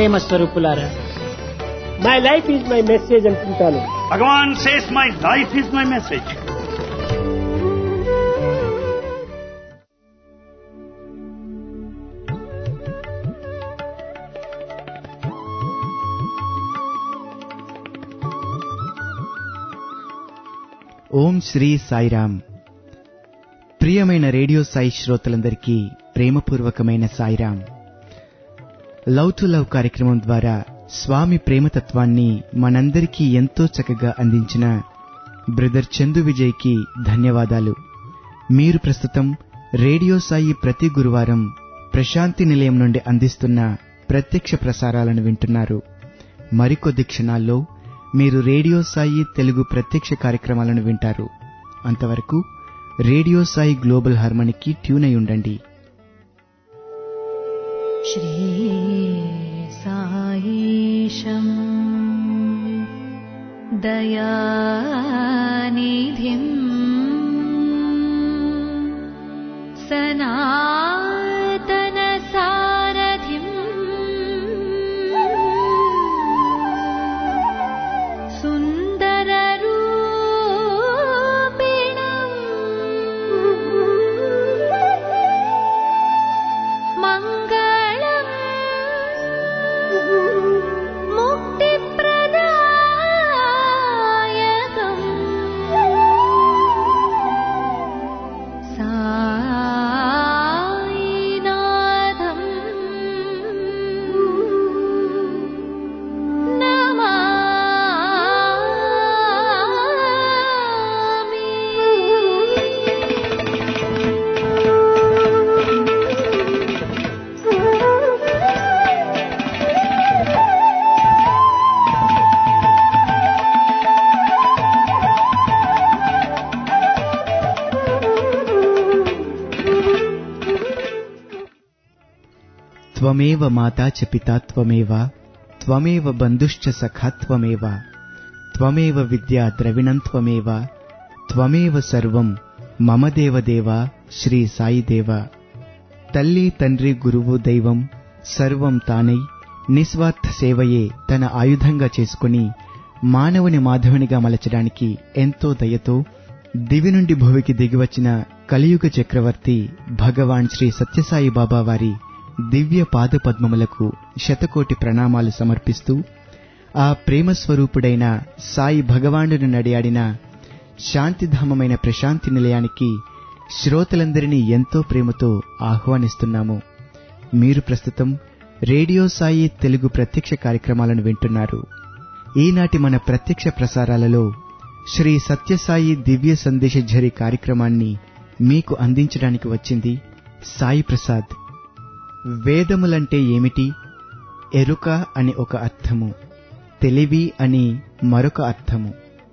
ప్రేమ స్వరూపులారా my life is my message అంటుంటాను Bhagavan says, My life is my message. Om Shri Sairam ప్రియమైన radio Sai శ్రోతలందరికీ ప్రేమపూర్వకమైన సాయిరామ్ లవ్ టు లవ్ కార్యక్రమం ద్వారా స్వామి ప్రేమతత్వాన్ని మనందరికీ ఎంతో చక్కగా అందించిన బ్రదర్ చందు విజయ్కి ధన్యవాదాలు మీరు ప్రస్తుతం రేడియో సాయి ప్రతి గురువారం ప్రశాంతి నిలయం నుండి అందిస్తున్న ప్రత్యక్ష ప్రసారాలను వింటున్నారు మరికొద్ది క్షణాల్లో మీరు రేడియో సాయి తెలుగు ప్రత్యక్ష కార్యక్రమాలను వింటారు అంతవరకు రేడియో సాయి గ్లోబల్ హార్మోనికి ట్యూన్ అయి ఉండండి श्रीसायीशम् दयानिधिम् सनातनसारथिम् सुन्दररूपिणम् मङ्गलम् मुक्तिप्रदायकम् सायिनाथम् త్వమేవ మాతా చ పితా త్వమేవ త్వమేవ బంధుశ్చ సఖా త్వమేవ త్వమేవ విద్యా ద్రవిణం త్వమేవ త్వమేవ సర్వం మమ దేవదేవ శ్రీ సాయిదేవ తల్లి తండ్రి గురువు దైవం సర్వం తానై నిస్వార్థ సేవయే తన ఆయుధంగా చేసుకుని మానవుని మాధవునిగా మలచడానికి ఎంతో దయతో దివి నుండి భువికి దిగివచ్చిన కలియుగ చక్రవర్తి భగవాన్ శ్రీ సత్యసాయి బాబా వారి దివ్య పాదపద్మములకు శతకోటి ప్రణామాలు సమర్పిస్తూ ఆ ప్రేమ స్వరూపుడైన సాయి భగవానుడు నడియాడిన శాంతిధామమైన ప్రశాంతి నిలయానికి శ్రోతలందరినీ ఎంతో ప్రేమతో ఆహ్వానిస్తున్నాము మీరు ప్రస్తుతం రేడియో సాయి తెలుగు ప్రత్యక్ష కార్యక్రమాలను వింటున్నారు ఈనాటి మన ప్రత్యక్ష ప్రసారాలలో శ్రీ సత్యసాయి దివ్య సందేశ ఝరి కార్యక్రమాన్ని మీకు అందించడానికి వచ్చింది సాయి ప్రసాద్ వేదములంటే ఏమిటి ఎరుక అని ఒక అర్థము తెలివి అని మరొక అర్థము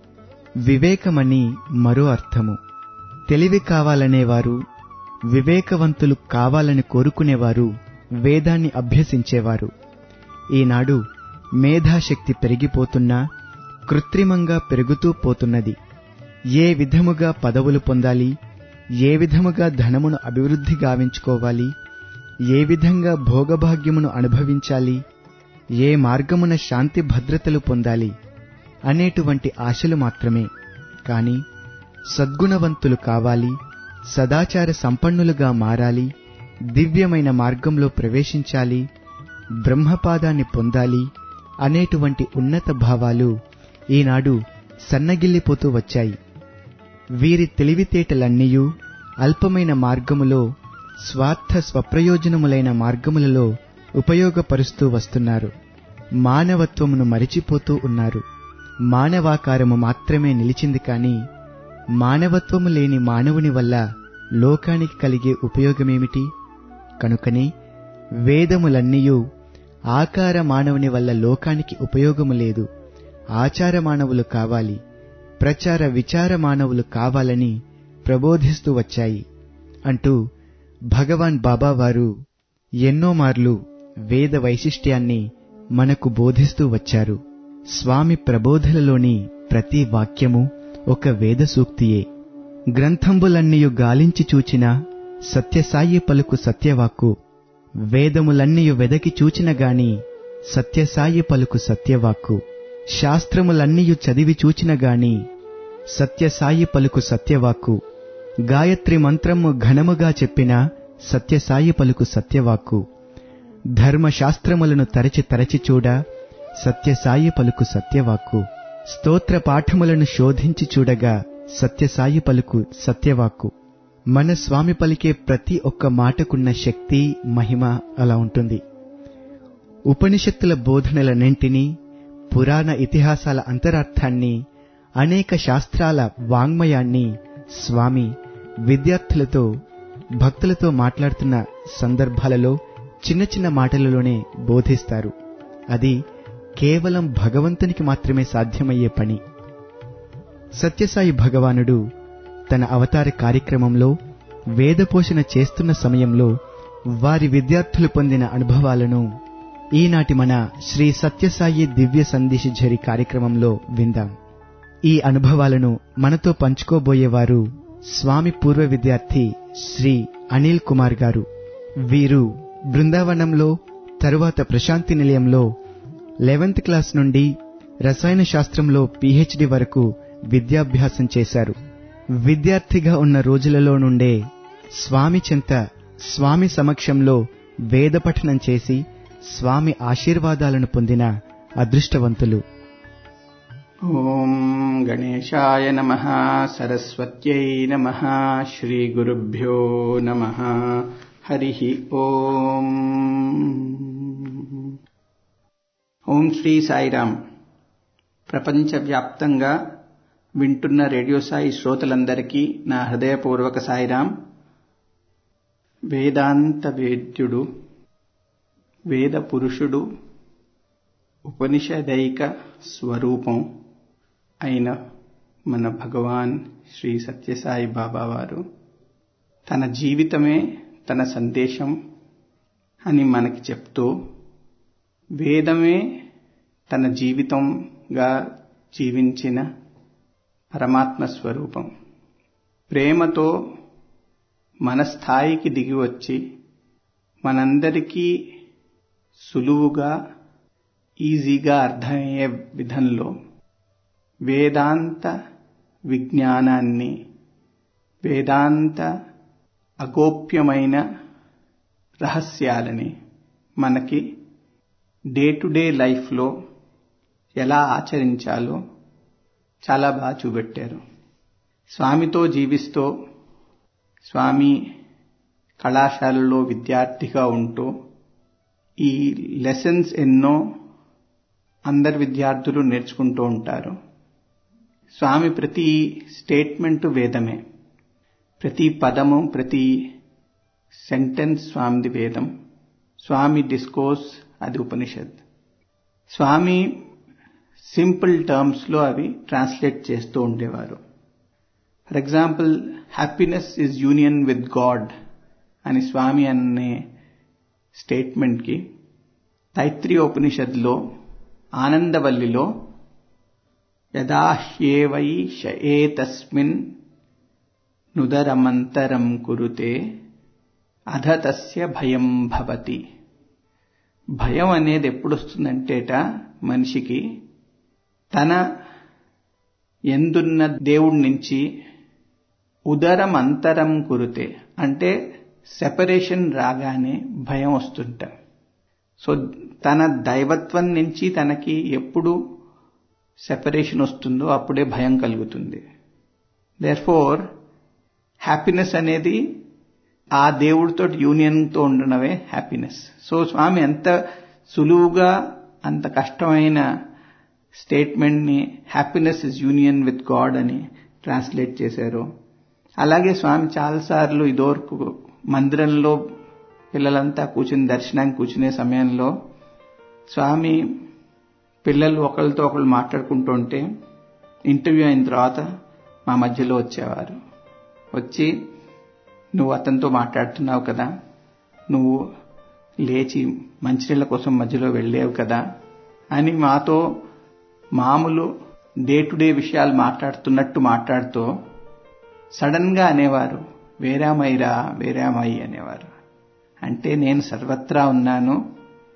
వివేకమని మరో అర్థము తెలివి కావాలనేవారు వివేకవంతులు కావాలని కోరుకునేవారు వేదాన్ని అభ్యసించేవారు ఈనాడు మేధాశక్తి పెరిగిపోతున్నా కృత్రిమంగా పెరుగుతూ పోతున్నది ఏ విధముగా పదవులు పొందాలి ఏ విధముగా ధనమును అభివృద్ధి గావించుకోవాలి ఏ విధంగా భోగభాగ్యమును అనుభవించాలి ఏ మార్గమున శాంతి భద్రతలు పొందాలి అనేటువంటి ఆశలు మాత్రమే కాని సద్గుణవంతులు కావాలి సదాచార సంపన్నులుగా మారాలి దివ్యమైన మార్గంలో ప్రవేశించాలి బ్రహ్మపాదాన్ని పొందాలి అనేటువంటి ఉన్నత భావాలు ఈనాడు సన్నగిల్లిపోతూ వచ్చాయి వీరి తెలివితేటలన్నీయూ అల్పమైన మార్గములో స్వార్థ స్వప్రయోజనములైన మార్గములలో ఉపయోగపరుస్తూ వస్తున్నారు మానవత్వమును మరిచిపోతూ ఉన్నారు మానవాకారము మాత్రమే నిలిచింది కాని మానవత్వము లేని మానవుని వల్ల లోకానికి కలిగే ఉపయోగమేమిటి కనుకనే వేదములన్నీయూ ఆకార మానవుని వల్ల లోకానికి ఉపయోగము లేదు ఆచార మానవులు కావాలి ప్రచార విచార మానవులు కావాలని ప్రబోధిస్తూ వచ్చాయి అంటూ భగవాన్ బాబా వారు ఎన్నో మార్లు వేద వైశిష్ట్యాన్ని మనకు బోధిస్తూ వచ్చారు స్వామి ప్రబోధలలోని ప్రతి వాక్యము ఒక వేద సూక్తియే గ్రంథంబులన్నీయు గాలించి చూచిన సత్యసాయి పలుకు సత్యవాక్కు వేదములన్నీయు వెదకి చూచిన గాని సత్యసాయి పలుకు సత్యవాక్కు శాస్త్రములన్నీయు చదివి చూచిన గాని సత్యసాయి పలుకు సత్యవాక్కు గాయత్రి మంత్రము ఘనముగా చెప్పిన సత్యసాయి పలుకు సత్యవాక్కు ధర్మశాస్త్రములను తరచి తరచి చూడ సత్యసాయి పలుకు సత్యవాక్కు స్తోత్ర పాఠములను శోధించి చూడగా సత్యసాయి పలుకు సత్యవాక్కు మన స్వామి పలికే ప్రతి ఒక్క మాటకున్న శక్తి మహిమ అలా ఉంటుంది ఉపనిషత్తుల బోధనలన్నింటినీ పురాణ ఇతిహాసాల అంతరార్థాన్ని అనేక శాస్త్రాల వాంగ్మయాన్ని స్వామి విద్యార్థులతో భక్తులతో మాట్లాడుతున్న సందర్భాలలో చిన్న చిన్న మాటలలోనే బోధిస్తారు అది కేవలం భగవంతునికి మాత్రమే సాధ్యమయ్యే పని సత్యసాయి భగవానుడు తన అవతార కార్యక్రమంలో వేదపోషణ చేస్తున్న సమయంలో వారి విద్యార్థులు పొందిన అనుభవాలను ఈనాటి మన శ్రీ సత్యసాయి దివ్య సందేశ ఝరి కార్యక్రమంలో విందాం ఈ అనుభవాలను మనతో పంచుకోబోయేవారు స్వామి పూర్వ విద్యార్థి శ్రీ అనిల్ కుమార్ గారు వీరు బృందావనంలో తరువాత ప్రశాంతి నిలయంలో లెవెంత్ క్లాస్ నుండి రసాయన శాస్త్రంలో పీహెచ్డీ వరకు విద్యాభ్యాసం చేశారు విద్యార్థిగా ఉన్న రోజులలో నుండే స్వామి చెంత స్వామి సమక్షంలో వేద పఠనం చేసి స్వామి ఆశీర్వాదాలను పొందిన అదృష్టవంతులు ॐ गणेशाय नमः सरस्वत्यै नमः श्रीगुरुभ्यो नमः हरिः ॐ ఓం శ్రీ సాయిరామ్ ప్రపంచవ్యాప్తంగా వింటున్న రేడియో సాయి శ్రోతలందరికీ నా హృదయపూర్వక సాయిరామ్ వేదాంత వేద్యుడు వేద పురుషుడు ఉపనిషదైక స్వరూపం అయిన మన భగవాన్ శ్రీ సత్యసాయి బాబా వారు తన జీవితమే తన సందేశం అని మనకి చెప్తూ వేదమే తన జీవితంగా జీవించిన పరమాత్మ స్వరూపం ప్రేమతో మన స్థాయికి దిగి వచ్చి మనందరికీ సులువుగా ఈజీగా అర్థమయ్యే విధంలో వేదాంత విజ్ఞానాన్ని వేదాంత అగోప్యమైన రహస్యాలని మనకి డే టు డే లైఫ్లో ఎలా ఆచరించాలో చాలా బాగా చూపెట్టారు స్వామితో జీవిస్తూ స్వామి కళాశాలలో విద్యార్థిగా ఉంటూ ఈ లెసన్స్ ఎన్నో అందరు విద్యార్థులు నేర్చుకుంటూ ఉంటారు స్వామి ప్రతి స్టేట్మెంట్ వేదమే ప్రతి పదము ప్రతి సెంటెన్స్ స్వామిది వేదం స్వామి డిస్కోర్స్ అది ఉపనిషత్ స్వామి సింపుల్ టర్మ్స్లో అవి ట్రాన్స్లేట్ చేస్తూ ఉండేవారు for example happiness is union with God అని స్వామి అనే స్టేట్మెంట్కి తైత్రీయోపనిషత్లో ఆనందవల్లిలో యదాహ్యేవై షయేతస్మిన్ నుదరమంతరం కురుతే అధ తస్య భయం భవతి భయం అనేది ఎప్పుడు వస్తుందంటేట మనిషికి తన ఎందున్న దేవుడి నుంచి ఉదరం అంతరం కురితే అంటే సెపరేషన్ రాగానే భయం వస్తుంట సో తన దైవత్వం నుంచి తనకి ఎప్పుడు సెపరేషన్ వస్తుందో అప్పుడే భయం కలుగుతుంది దేర్ ఫోర్ హ్యాపీనెస్ అనేది ఆ దేవుడితో యూనియన్తో ఉండడమే హ్యాపీనెస్ సో స్వామి ఎంత సులువుగా అంత కష్టమైన స్టేట్మెంట్ని happiness is union with God అని ట్రాన్స్లేట్ చేశారు అలాగే స్వామి చాలాసార్లు ఇదివరకు మందిరంలో పిల్లలంతా కూర్చుని దర్శనానికి కూర్చునే సమయంలో స్వామి పిల్లలు ఒకళ్ళతో ఒకళ్ళు మాట్లాడుకుంటూ ఉంటే ఇంటర్వ్యూ అయిన తర్వాత మా మధ్యలో వచ్చేవారు వచ్చి నువ్వు అతనితో మాట్లాడుతున్నావు కదా నువ్వు లేచి మంచినీళ్ళ కోసం మధ్యలో వెళ్ళావు కదా అని మాతో మామూలు డే టు డే విషయాలు మాట్లాడుతున్నట్టు మాట్లాడుతూ సడన్ గా అనేవారు వేరామైరా వేరామై అనేవారు అంటే నేను సర్వత్రా ఉన్నాను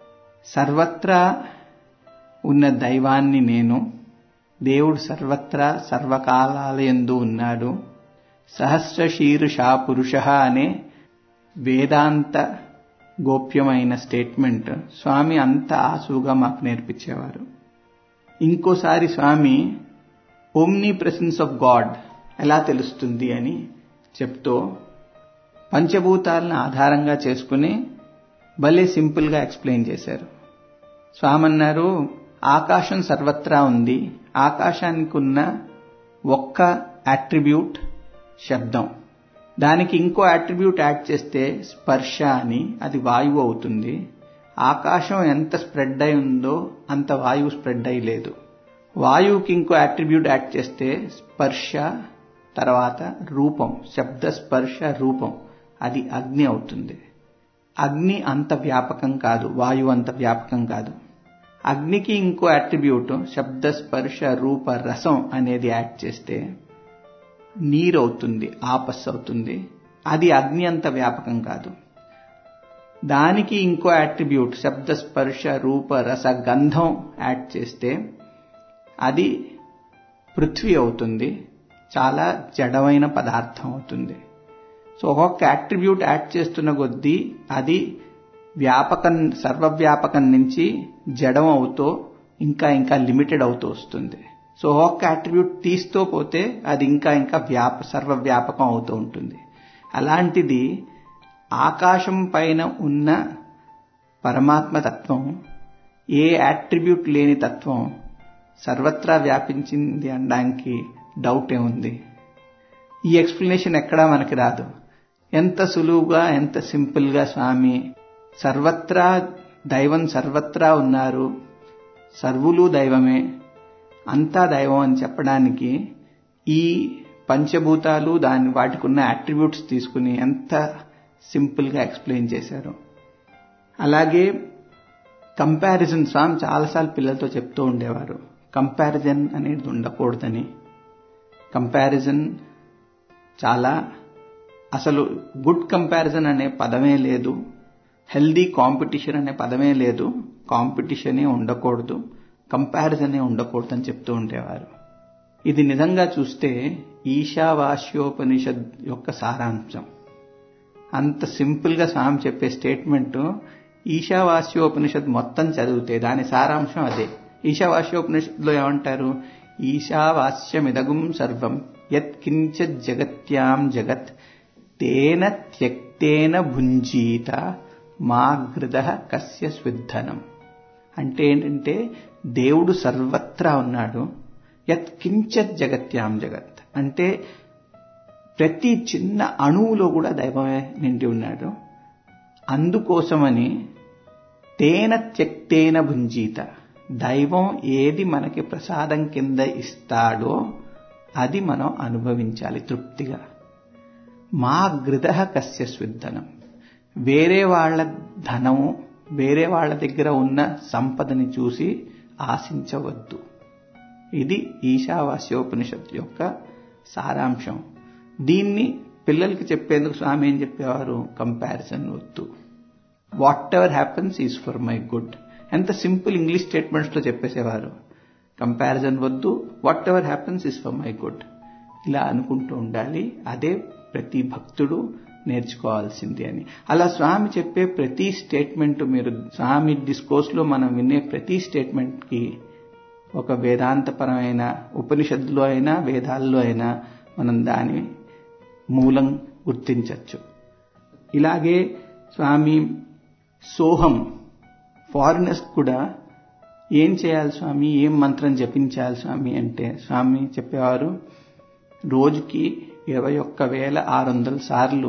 సర్వత్రా ఉన్న దైవాన్ని నేను దేవుడు సర్వత్రా సర్వకాలాలయందు ఉన్నాడు సహస్ర శీర్షా పురుష అనే వేదాంత గోప్యమైన స్టేట్మెంట్ స్వామి అంత ఆసుగా మాకు నేర్పించేవారు ఇంకోసారి Swami omnipresence of God ఎలా తెలుస్తుంది అని చెప్తూ పంచభూతాలను ఆధారంగా చేసుకుని భలే సింపుల్గా ఎక్స్ప్లెయిన్ చేశారు స్వామి అన్నారు ఆకాశం సర్వత్రా ఉంది ఆకాశానికి ఉన్న ఒక్క అట్రిబ్యూట్ శబ్దం దానికి ఇంకో అట్రిబ్యూట్ యాడ్ చేస్తే స్పర్శ అని అది వాయువు అవుతుంది ఆకాశం ఎంత స్ప్రెడ్ అయి ఉందో అంత వాయువు స్ప్రెడ్ అయి లేదు వాయువుకి ఇంకో అట్రిబ్యూట్ యాడ్ చేస్తే స్పర్శ తర్వాత రూపం శబ్ద స్పర్శ రూపం అది అగ్ని అవుతుంది అగ్ని అంత వ్యాపకం కాదు వాయువు అంత వ్యాపకం కాదు అగ్నికి ఇంకో అట్రిబ్యూట్ శబ్ద స్పర్శ రూప రసం అనేది యాడ్ చేస్తే నీరు అవుతుంది ఆపస్ అవుతుంది అది అగ్ని అంత వ్యాపకం కాదు దానికి ఇంకో అట్రిబ్యూట్ శబ్ద స్పర్శ రూప రస గంధం యాడ్ చేస్తే అది పృథ్వీ అవుతుంది చాలా జడమైన పదార్థం అవుతుంది సో ఒక్కొక్క అట్రిబ్యూట్ యాడ్ చేస్తున్న కొద్దీ అది వ్యాపకం సర్వవ్యాపకం నుంచి జడం అవుతూ ఇంకా ఇంకా లిమిటెడ్ అవుతూ వస్తుంది సో ఒక్క అట్రిబ్యూట్ తీస్తూ పోతే అది ఇంకా ఇంకా వ్యాప సర్వవ్యాపకం అవుతూ ఉంటుంది అలాంటిది ఆకాశం పైన ఉన్న పరమాత్మ తత్వం ఏ అట్రిబ్యూట్ లేని తత్వం సర్వత్రా వ్యాపించింది అనడానికి డౌటే ఉంది ఈ ఎక్స్ప్లెనేషన్ ఎక్కడా మనకి రాదు ఎంత సులువుగా ఎంత సింపుల్గా స్వామి సర్వత్రా దైవం సర్వత్రా ఉన్నారు సర్వులు దైవమే అంతా దైవం అని చెప్పడానికి ఈ పంచభూతాలు దాని వాటికి ఉన్న అట్రిబ్యూట్స్ తీసుకుని ఎంత సింపుల్గా ఎక్స్ప్లెయిన్ చేశారు అలాగే కంపారిజన్ స్వామి చాలాసార్లు పిల్లలతో చెప్తూ ఉండేవారు కంపారిజన్ అనేది ఉండకూడదని కంపారిజన్ చాలా అసలు గుడ్ కంపారిజన్ అనే పదమే లేదు హెల్దీ కాంపిటీషన్ అనే పదమే లేదు కాంపిటీషనే ఉండకూడదు కంపారిజనే ఉండకూడదు అని చెప్తూ ఉండేవారు ఇది నిజంగా చూస్తే ఈశావాస్యోపనిషద్ యొక్క సారాంశం అంత సింపుల్గా స్వామి చెప్పే స్టేట్మెంట్ ఈశావాస్యోపనిషద్ మొత్తం చదివితే దాని సారాంశం అదే ఈశావాస్యోపనిషత్తులో ఏమంటారు ఈశావాస్యమిదగుం సర్వం యత్కించ జగత్యాం జగత్ తేన త్యక్తేన భుంజీత మా గృద కస్య స్విద్ధనం అంటే ఏంటంటే దేవుడు సర్వత్రా ఉన్నాడు యత్కించత్ జగత్యాం జగత్ అంటే ప్రతి చిన్న అణువులో కూడా దైవమే నిండి ఉన్నాడు అందుకోసమని తేన త్యక్తేన భుంజీత దైవం ఏది మనకి ప్రసాదం కింద ఇస్తాడో అది మనం అనుభవించాలి తృప్తిగా మా గృద కస్య స్విద్ధనం వేరే వాళ్ళ ధనము వేరే వాళ్ళ దగ్గర ఉన్న సంపదని చూసి ఆశించవద్దు ఇది ఈశావాస్యోపనిషత్ యొక్క సారాంశం దీన్ని పిల్లలకి చెప్పేందుకు స్వామి ఏం చెప్పేవారు కంపారిజన్ వద్దు whatever happens is for my good ఎంత సింపుల్ ఇంగ్లీష్ స్టేట్మెంట్స్లో చెప్పేసేవారు కంపారిజన్ వద్దు whatever happens is for my good ఇలా అనుకుంటూ ఉండాలి అదే ప్రతి భక్తుడు నేర్చుకోవాల్సింది అని అలా స్వామి చెప్పే ప్రతి స్టేట్మెంట్ మీరు స్వామి డిస్కోర్స్లో మనం వినే ప్రతి స్టేట్మెంట్కి ఒక వేదాంతపరమైన ఉపనిషత్తులో అయినా వేదాల్లో అయినా మనం దాని మూలం గుర్తించవచ్చు ఇలాగే స్వామి సోహం ఫారినర్స్ కూడా ఏం చేయాలి స్వామి ఏం మంత్రం జపించాలి స్వామి అంటే స్వామి చెప్పేవారు రోజుకి ఇరవై ఒక్క వేల ఆరు వందల సార్లు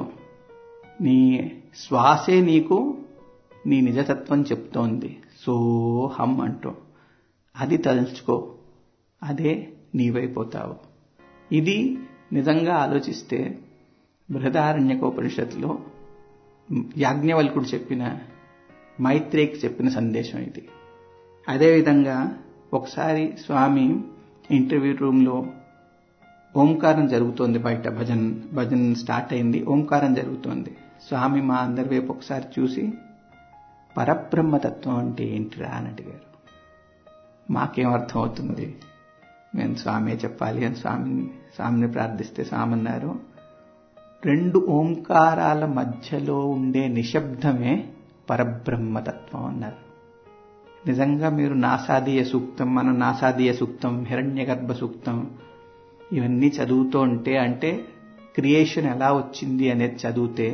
నీ శ్వాసే నీకు నీ నిజతత్వం చెప్తోంది సోహం అంటూ అది తలుచుకో అదే నీవైపోతావు ఇది నిజంగా ఆలోచిస్తే బృహదారణ్యకోపనిషత్తులో యాజ్ఞవల్కుడు చెప్పిన మైత్రేకి చెప్పిన సందేశం ఇది అదేవిధంగా ఒకసారి స్వామి ఇంటర్వ్యూ రూమ్లో ఓంకారం జరుగుతోంది బయట భజన్ భజన్ స్టార్ట్ అయింది ఓంకారం జరుగుతోంది స్వామి మా అందరి వైపు ఒకసారి చూసి పరబ్రహ్మతత్వం అంటే ఏంటిరా అని అడిగారు మాకేం అర్థం అవుతుంది మేము స్వామి చెప్పాలి అని స్వామిని స్వామిని ప్రార్థిస్తే స్వామి అన్నారు రెండు ఓంకారాల మధ్యలో ఉండే నిశ్శబ్దమే పరబ్రహ్మతత్వం అన్నారు నిజంగా మీరు నాసాదీయ సూక్తం మన నాసాదీయ సూక్తం హిరణ్యగర్భ సూక్తం ఇవన్నీ చదువుతూ ఉంటే అంటే క్రియేషన్ ఎలా వచ్చింది అనేది చదివితే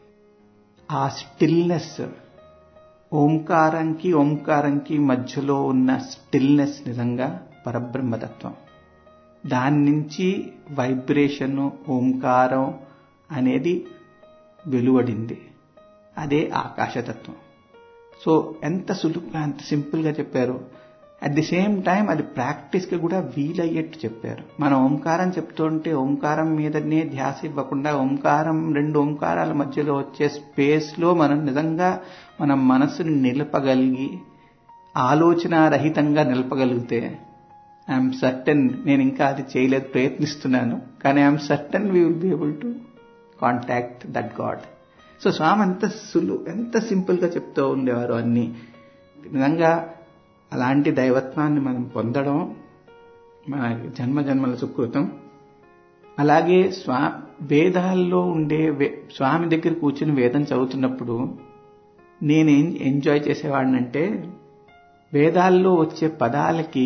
ఆ స్టిల్నెస్ ఓంకారంకి ఓంకారంకి మధ్యలో ఉన్న స్టిల్నెస్ నిజంగా పరబ్రహ్మతత్వం దాని నుంచి వైబ్రేషన్ ఓంకారం అనేది వెలువడింది అదే ఆకాశతత్వం సో ఎంత సులువుగా ఎంత సింపుల్గా చెప్పారు అట్ ది సేమ్ టైం అది ప్రాక్టీస్కి కూడా వీలయ్యేట్టు చెప్పారు మనం ఓంకారం చెప్తుంటే ఓంకారం మీదనే ధ్యాస ఇవ్వకుండా ఓంకారం రెండు ఓంకారాల మధ్యలో వచ్చే స్పేస్లో మనం నిజంగా మన మనసుని నిలపగలిగి ఆలోచన రహితంగా నిలపగలిగితే ఐఎమ్ సర్టన్ నేను ఇంకా అది చేయలేదు ప్రయత్నిస్తున్నాను కానీ I'm certain we will be able to contact that God so Swami ఎంత సులు ఎంత సింపుల్గా చెప్తూ ఉండేవారు అన్ని నిజంగా అలాంటి దైవత్వాన్ని మనం పొందడం మన జన్మ జన్మల సుకృతం అలాగే స్వా వేదాల్లో ఉండే స్వామి దగ్గర కూర్చుని వేదం చదువుతున్నప్పుడు నేనేం ఎంజాయ్ చేసేవాడినంటే వేదాల్లో వచ్చే పదాలకి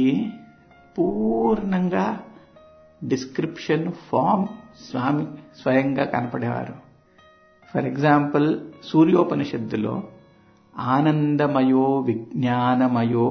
పూర్ణంగా డిస్క్రిప్షన్ ఫామ్ స్వామి స్వయంగా కనపడేవారు ఫర్ ఎగ్జాంపుల్ సూర్యోపనిషత్తులో ఆనందమయో విజ్ఞానమయో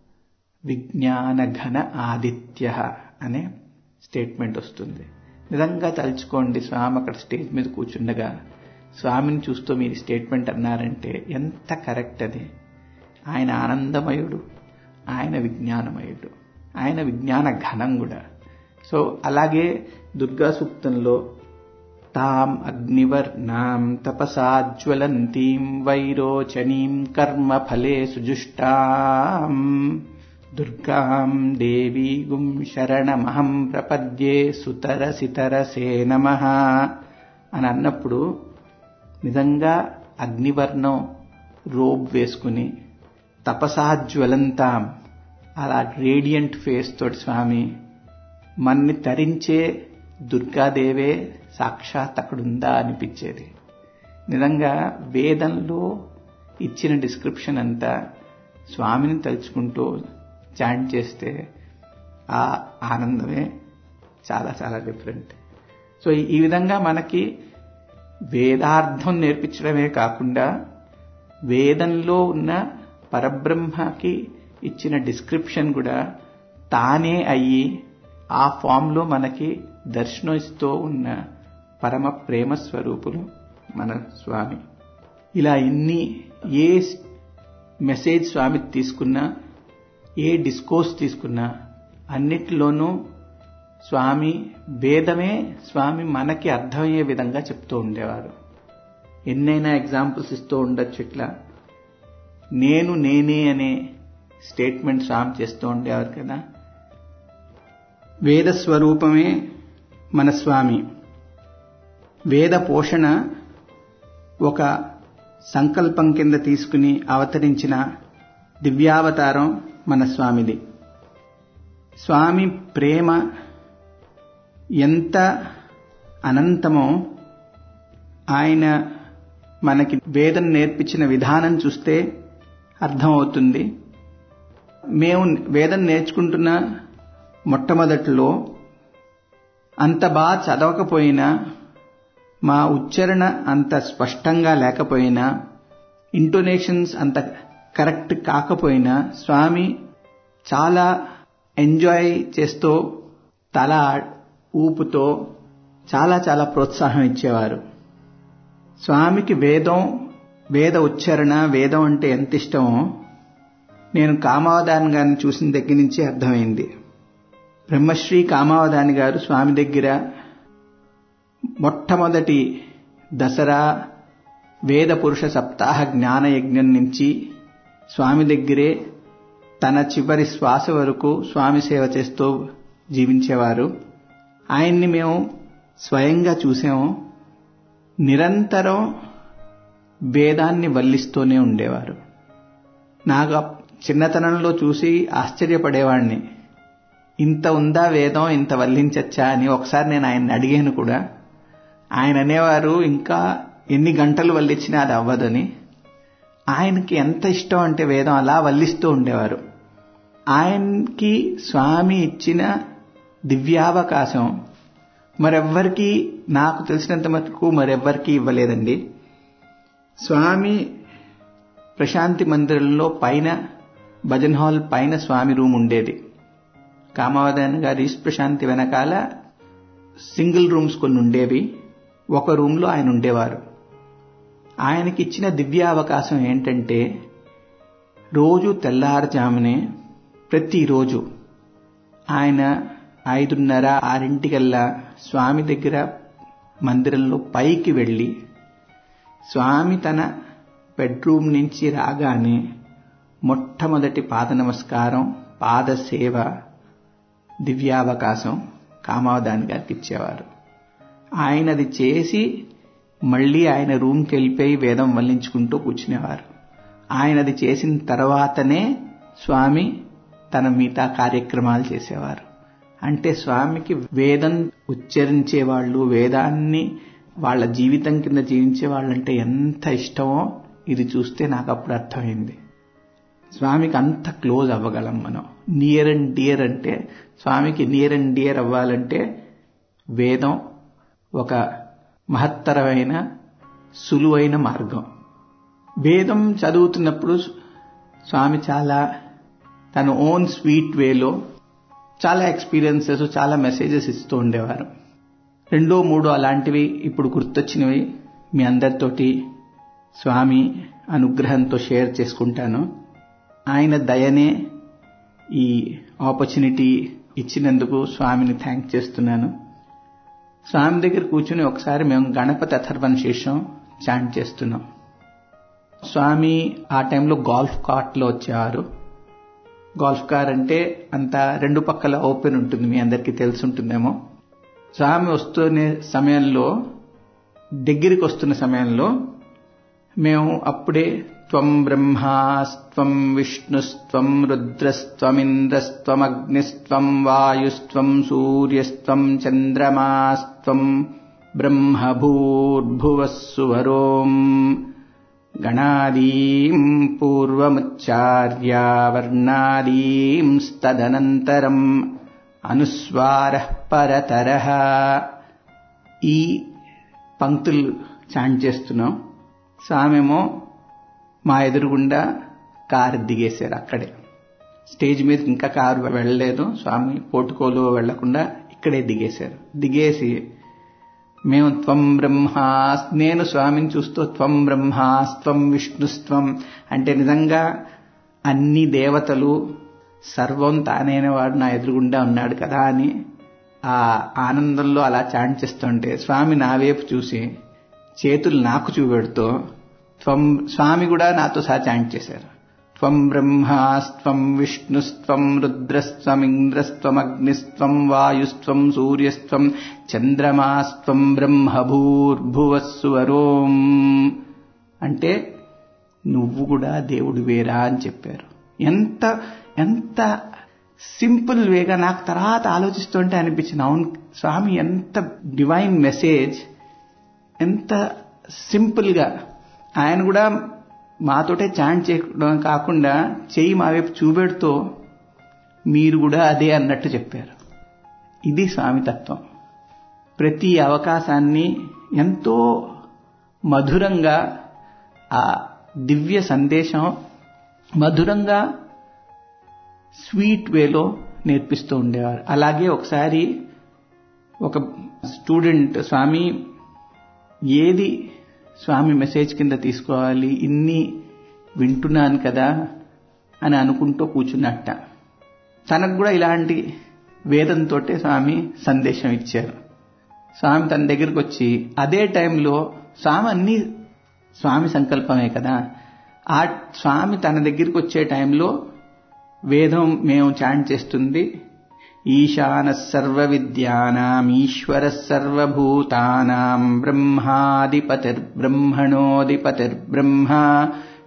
విజ్ఞాన ఘన ఆదిత్య అనే స్టేట్మెంట్ వస్తుంది నిజంగా తలుచుకోండి స్వామి అక్కడ స్టేజ్ మీద కూర్చుండగా స్వామిని చూస్తూ మీరు స్టేట్మెంట్ అన్నారంటే ఎంత కరెక్ట్ అది ఆయన ఆనందమయుడు ఆయన విజ్ఞానమయుడు ఆయన విజ్ఞాన ఘనం కూడా సో అలాగే దుర్గా సూక్తంలో తాం అగ్నివర్ణాం తపసాజ్వలంతీం వైరోచనీం కర్మ ఫలే సుజుష్టాం దుర్గాం దేవీగుం శరణమహం ప్రపద్యే సుతరసితరసే నమ అని అన్నప్పుడు నిజంగా అగ్నివర్ణం రోబ్ వేసుకుని తపసాజ్వలంతాం అలా రేడియంట్ ఫేస్ తోటి స్వామి మన్ని తరించే దుర్గాదేవే సాక్షాత్ అక్కడుందా అనిపించేది నిజంగా వేదంలో ఇచ్చిన డిస్క్రిప్షన్ అంతా స్వామిని తలుచుకుంటూ చాంట్ చేస్తే ఆ ఆనందమే చాలా చాలా డిఫరెంట్ సో ఈ విధంగా మనకి వేదార్థం నేర్పించడమే కాకుండా వేదంలో ఉన్న పరబ్రహ్మకి ఇచ్చిన డిస్క్రిప్షన్ కూడా తానే అయ్యి ఆ ఫామ్లో మనకి దర్శనమిస్తూ ఉన్న పరమ ప్రేమ స్వరూపులు మన స్వామి ఇలా ఎన్ని ఏ మెసేజ్ స్వామి తీసుకున్నా ఏ డిస్కోర్స్ తీసుకున్నా అన్నిటిలోనూ స్వామి వేదమే స్వామి మనకి అర్థమయ్యే విధంగా చెప్తూ ఉండేవారు ఎన్నైనా ఎగ్జాంపుల్స్ ఇస్తూ ఉండొచ్చు ఇట్లా నేను నేనే అనే స్టేట్మెంట్ స్వామి చేస్తూ ఉండేవారు కదా వేద స్వరూపమే మన స్వామి వేద పోషణ ఒక సంకల్పం కింద తీసుకుని అవతరించిన దివ్యావతారం మన స్వామిది స్వామి ప్రేమ ఎంత అనంతమో ఆయన మనకి వేదం నేర్పించిన విధానం చూస్తే అర్థమవుతుంది మేము వేదం నేర్చుకుంటున్న మొట్టమొదటిలో అంత బాగా చదవకపోయినా మా ఉచ్చారణ అంత స్పష్టంగా లేకపోయినా ఇంటోనేషన్స్ అంత కరెక్ట్ కాకపోయినా స్వామి చాలా ఎంజాయ్ చేస్తూ తల ఊపుతో చాలా చాలా ప్రోత్సాహం ఇచ్చేవారు స్వామికి వేదం వేద ఉచ్చారణ వేదం అంటే ఎంత ఇష్టమో నేను కామావధాన్ గారిని చూసిన దగ్గర నుంచి అర్థమైంది బ్రహ్మశ్రీ కామావధాని గారు స్వామి దగ్గర మొట్టమొదటి దసరా వేద పురుష సప్తాహ జ్ఞాన యజ్ఞం నుంచి స్వామి దగ్గరే తన చివరి శ్వాస వరకు స్వామి సేవ చేస్తూ జీవించేవారు ఆయన్ని మేము స్వయంగా చూసాము నిరంతరం వేదాన్ని వల్లిస్తూనే ఉండేవారు నాకు అప్- చిన్నతనంలో చూసి ఆశ్చర్యపడేవాడిని ఇంత ఉందా వేదం ఇంత వల్లించచ్చా అని ఒకసారి నేను ఆయన్ని అడిగాను కూడా ఆయన అనేవారు ఇంకా ఎన్ని గంటలు వల్లించినా అది అవ్వదని ఆయనకి ఎంత ఇష్టం అంటే వేదం అలా వల్లిస్తూ ఉండేవారు ఆయనకి స్వామి ఇచ్చిన దివ్యావకాశం మరెవ్వరికి నాకు తెలిసినంత మటుకు మరెవ్వరికి ఇవ్వలేదండి స్వామి ప్రశాంతి మందిరంలో పైన భజన్ హాల్ పైన స్వామి రూమ్ ఉండేది కామావధాన్ గారి ఈస్ట్ ప్రశాంతి వెనకాల సింగిల్ రూమ్స్ కొన్ని ఉండేవి ఒక రూమ్లో ఆయన ఉండేవారు ఆయనకి ఇచ్చిన దివ్య అవకాశం ఏంటంటే రోజు తెల్లారుజామునే ప్రతిరోజు ఆయన ఐదున్నర ఆరింటికల్లా స్వామి దగ్గర మందిరంలో పైకి వెళ్ళి స్వామి తన బెడ్రూమ్ నుంచి రాగానే మొట్టమొదటి పాద నమస్కారం పాద సేవ దివ్యావకాశం కామావధాని గారికి ఇచ్చేవారు ఆయన అది చేసి మళ్ళీ ఆయన రూమ్కి వెళ్ళిపోయి వేదం వల్లించుకుంటూ కూర్చునేవారు ఆయన అది చేసిన తర్వాతనే స్వామి తన మిగతా కార్యక్రమాలు చేసేవారు అంటే స్వామికి వేదం ఉచ్చరించే వాళ్ళు వేదాన్ని వాళ్ళ జీవితం కింద జీవించే వాళ్ళంటే ఎంత ఇష్టమో ఇది చూస్తే నాకు అప్పుడు అర్థమైంది స్వామికి అంత క్లోజ్ అవ్వగలం మనం నియర్ అండ్ డియర్ అంటే స్వామికి నియర్ అండ్ డియర్ అవ్వాలంటే వేదం ఒక మహత్తరమైన సులువైన మార్గం వేదం చదువుతున్నప్పుడు స్వామి చాలా తన ఓన్ స్వీట్ వేలో చాలా ఎక్స్పీరియన్సెస్ చాలా మెసేజెస్ ఇస్తూ ఉండేవారు రెండో మూడో అలాంటివి ఇప్పుడు గుర్తొచ్చినవి మీ అందరితోటి స్వామి అనుగ్రహంతో షేర్ చేసుకుంటాను ఆయన దయనే ఈ ఆపర్చునిటీ ఇచ్చినందుకు స్వామిని థ్యాంక్ చేస్తున్నాను స్వామి దగ్గర కూర్చుని ఒకసారి మేము గణపతి అథర్వణ శీర్షం చాంట్ చేస్తున్నాం స్వామి ఆ టైంలో గాల్ఫ్ కార్ట్లో వచ్చేవారు గాల్ఫ్ కార్ అంటే అంత రెండు పక్కల ఓపెన్ ఉంటుంది మీ అందరికీ తెలిసి ఉంటుందేమో స్వామి వస్తున్న సమయంలో దగ్గరికి వస్తున్న సమయంలో మేము అప్పుడే త్వం బ్రహ్మాస్త్వం విష్ణుస్త్వం రుద్రస్త్వమింద్రస్త్వమగ్నిస్త్వం వాయుస్త్వం సూర్యస్త్వం చంద్రమాస్త్వం బ్రహ్మభూర్భువస్సువరోం గణాదీం పూర్వముచ్చార్య వర్ణాదీంస్తదనంతరం అనుస్వార పరతర ఈ పంక్తులు చాంట్ చేస్తున్నాం స్వామేమో మా ఎదురుగుండా కారు దిగేశారు అక్కడే స్టేజ్ మీద ఇంకా కారు వెళ్ళలేదు స్వామి పోటుకోలు వెళ్లకుండా ఇక్కడే దిగేశారు దిగేసి మేము త్వం బ్రహ్మాస్ నేను స్వామిని చూస్తూ త్వం బ్రహ్మాస్త్వం విష్ణుస్త్వం అంటే నిజంగా అన్ని దేవతలు సర్వం తానైన వాడు నా ఎదురుగుండా ఉన్నాడు కదా అని ఆ ఆనందంలో అలా చాంట్ చేస్తుంటే స్వామి నా వైపు చూసి చేతులు నాకు చూపెడుతూ త్వం స్వామి కూడా నాతో సహా చాంట్ చేశారు త్వం బ్రహ్మాస్త్వం విష్ణుస్త్వం రుద్రస్త్వమింద్రస్త్వమగ్నిస్త్వం వాయుస్త్వం సూర్యస్త్వం చంద్రమాస్త్వం బ్రహ్మభూర్భువస్సువరోం అంటే నువ్వు కూడా దేవుడు వేరా అని చెప్పారు ఎంత ఎంత సింపుల్ వేగా నాకు తర్వాత ఆలోచిస్తుంటే అనిపించింది అవును స్వామి ఎంత డివైన్ మెసేజ్ ఎంత సింపుల్గా ఆయన కూడా మాతోటే చాంట్ చేయడం కాకుండా చెయ్యి మా వైపు చూపెడుతూ మీరు కూడా అదే అన్నట్టు చెప్పారు ఇది స్వామి తత్వం ప్రతి అవకాశాన్ని ఎంతో మధురంగా ఆ దివ్య సందేశం మధురంగా స్వీట్ వేలో నేర్పిస్తూ ఉండేవారు అలాగే ఒకసారి ఒక స్టూడెంట్ స్వామి ఏది స్వామి మెసేజ్ కింద తీసుకోవాలి ఇన్ని వింటున్నాను కదా అని అనుకుంటూ కూర్చున్నట్ట తనకు కూడా ఇలాంటి వేదంతో స్వామి సందేశం ఇచ్చారు స్వామి తన దగ్గరికి వచ్చి అదే టైంలో స్వామి అన్ని స్వామి సంకల్పమే కదా ఆ స్వామి తన దగ్గరికి వచ్చే టైంలో వేదం మేము చాంట్ చేస్తుంది ఈశాన సర్వ విద్యానాం ఈశ్వర సర్వభూతానాం బ్రహ్మాధిపతిర్బ్రహ్మణోధిపతిర్బ్రహ్మ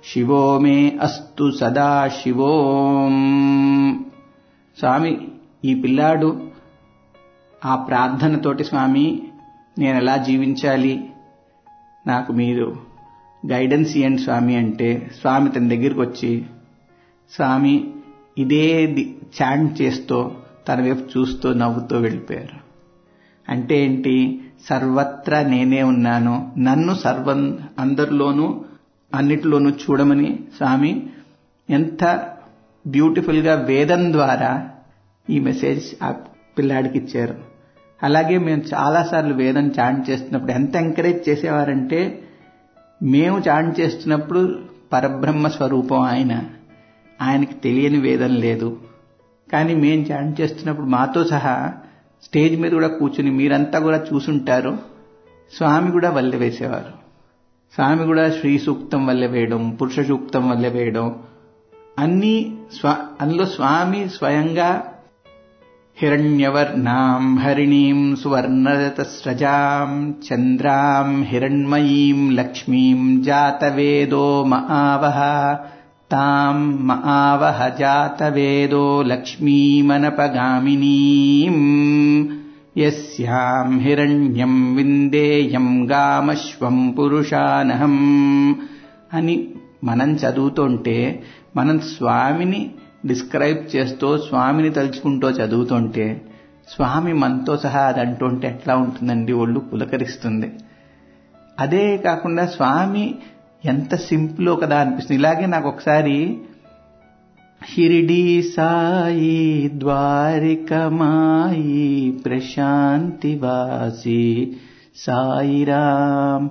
శివో మే అస్తు సదా శివోం స్వామి ఈ పిల్లాడు ఆ ప్రార్థనతోటి స్వామి నేను ఎలా జీవించాలి నాకు మీరు గైడెన్స్ ఇవ్వండి స్వామి అంటే స్వామి తన దగ్గరికి వచ్చి స్వామి ఇదే చాంట్ చేస్తూ తన వైపు చూస్తూ నవ్వుతూ వెళ్ళిపోయారు అంటే ఏంటి సర్వత్రా నేనే ఉన్నాను నన్ను సర్వం అందరిలోనూ అన్నిటిలోనూ చూడమని స్వామి ఎంత బ్యూటిఫుల్గా వేదం ద్వారా ఈ మెసేజ్ ఆ పిల్లాడికి ఇచ్చారు అలాగే మేము చాలాసార్లు వేదం చాంట్ చేస్తున్నప్పుడు ఎంత ఎంకరేజ్ చేసేవారంటే మేము చాంట్ చేస్తున్నప్పుడు పరబ్రహ్మ స్వరూపం ఆయన ఆయనకి తెలియని వేదం లేదు కానీ మేము చాంట్ చేస్తున్నప్పుడు మాతో సహా స్టేజ్ మీద కూడా కూర్చుని మీరంతా కూడా చూసుంటారు స్వామి కూడా వల్లె వేసేవారు స్వామి కూడా శ్రీ సూక్తం వల్లె వేయడం పురుష సూక్తం వల్లె వేయడం అన్నీ స్వా అందులో స్వామి స్వయంగా హిరణ్యవర్ణాం హరిణీం సువర్ణరతస్రజాం చంద్రాం హిరణ్మయీం లక్ష్మీం జాతవేదో మహావహ తాం మహావహ జాతవేదో లక్ష్మీమనపగామినీం యస్యాం హిరణ్యం విందేయం గామశ్వం పురుషానహం అని మనం చదువుతుంటే మనం స్వామిని డిస్క్రైబ్ చేస్తూ స్వామిని తలుచుకుంటూ చదువుతుంటే స్వామి మనతో సహా అది అంటుంటే ఎట్లా ఉంటుందండి ఒళ్ళు పులకరిస్తుంది అదే కాకుండా స్వామి ఎంత సింపుల్ కదా అనిపిస్తుంది ఇలాగే నాకు ఒకసారి షిరిడి సాయి ద్వారికమాయి ప్రశాంతివాసి సాయిరామ్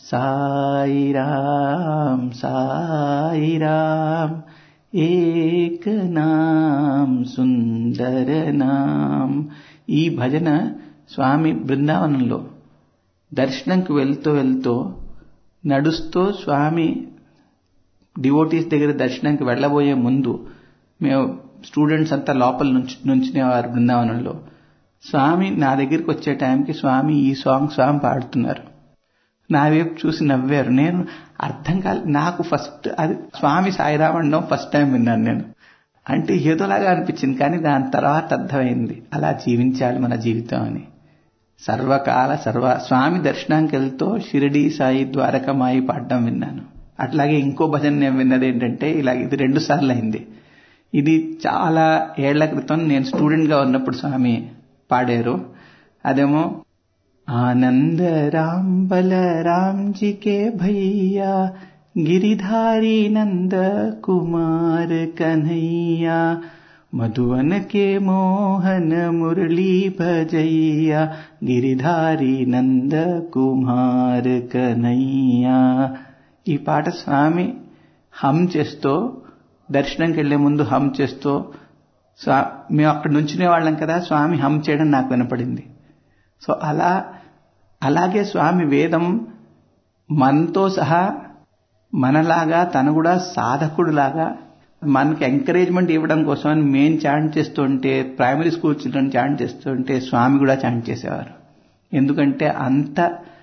సాయిరామ్ సాయిరామ్ ఏక నామ్ సుందర నామ్ ఈ భజన స్వామి బృందావనంలో దర్శనంకి వెళ్తూ వెళ్తూ నడుస్తూ స్వామి డివోటీస్ దగ్గర దర్శనానికి వెళ్ళబోయే ముందు మేము స్టూడెంట్స్ అంతా లోపల నుంచి నుంచునేవారు బృందావనంలో స్వామి నా దగ్గరికి వచ్చే టైంకి స్వామి ఈ సాంగ్ స్వామి పాడుతున్నారు నా వైపు చూసి నవ్వారు నేను అర్థం కాలే నాకు ఫస్ట్ అది స్వామి సాయిరామ్ అనడం ఫస్ట్ టైం విన్నాను నేను అంటే ఏదోలాగా అనిపించింది కానీ దాని తర్వాత అర్థమైంది అలా జీవించాలి మన జీవితం అని సర్వకాల సర్వ స్వామి దర్శనానికి వెళ్తూ షిరిడి సాయి ద్వారకమాయి పాడడం విన్నాను అట్లాగే ఇంకో భజన నేను విన్నది ఏంటంటే ఇలా ఇది రెండు సార్లు అయింది ఇది చాలా ఏళ్ల క్రితం నేను స్టూడెంట్గా ఉన్నప్పుడు స్వామి పాడారు అదేమో आनंद राम बलराम जी के भैया गिरिधारी नंद कुमार कन्हैया मधुवन के मोहन मुरली भजैया गिरिधारी నంద కుమార్ కనయ్యా ఈ పాట స్వామి హమ్ చేస్తూ దర్శనంకి వెళ్లే ముందు హమ్ చేస్తూ స్వా మేము అక్కడ నుంచునే వాళ్ళం కదా స్వామి హమ్ చేయడం నాకు వినపడింది సో అలా అలాగే స్వామి వేదం మనతో సహా మనలాగా తను కూడా సాధకుడులాగా మనకి ఎంకరేజ్మెంట్ ఇవ్వడం కోసం అని మేం చాంట్ చేస్తుంటే ప్రైమరీ స్కూల్ చిల్డ్రన్ చాంట్ చేస్తుంటే స్వామి కూడా చాంట్ చేసేవారు ఎందుకంటే అంత